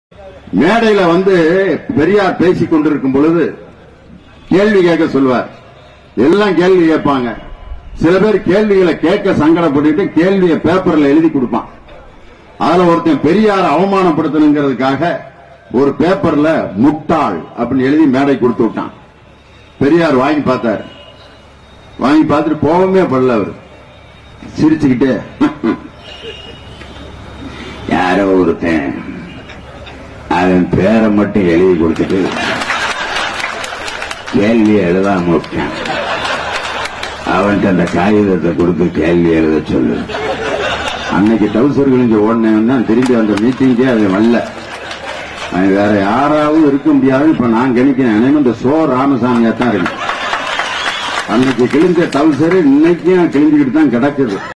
மேடையில வந்து பெரியார் பேசிக் கொண்டிருக்கும் பொழுது கேள்வி கேட்க சொல்வார் எல்லாம் கேள்வி கேட்பாங்க சில பேர் கேள்விகளை கேட்க சங்கடப்பட்டுட்டு கேள்வியை பேப்பர்ல எழுதி கொடுப்பான் அதுல ஒருத்தன் பெரியார் அவமானப்படுத்தணுங்கிறதுக்காக ஒரு பேப்பர்ல முட்டாள் அப்படின்னு எழுதி மேடை கொடுத்து விட்டான் பெரியார் வாங்கி பார்த்தார் வாங்கி பார்த்துட்டு போகவே படல அவர் சிரிச்சுக்கிட்டே யாரோ ஒருத்தன் அவன் பேரை மட்டும் எழுதி கொடுத்துட்டு கேள்வி எழுதாம விட்டான் அவன்கிட்ட அந்த காகிதத்தை கொடுத்து கேள்வி எழுத சொல்லு அன்னைக்கு டவுசர் கிழிஞ்ச ஓடினவன் தான் திரும்பி அந்த மீட்டிங்கே அது வரல அவன் வேற யாராவது இருக்க முடியாது இப்ப நான் கணிக்கிறேன் அனைவரும் இந்த சோ ராமசாமியா தான் இருக்கு அன்னைக்கு கிழிஞ்ச டவுசர் இன்னைக்கும் கிழிஞ்சுக்கிட்டு தான் கிடக்குது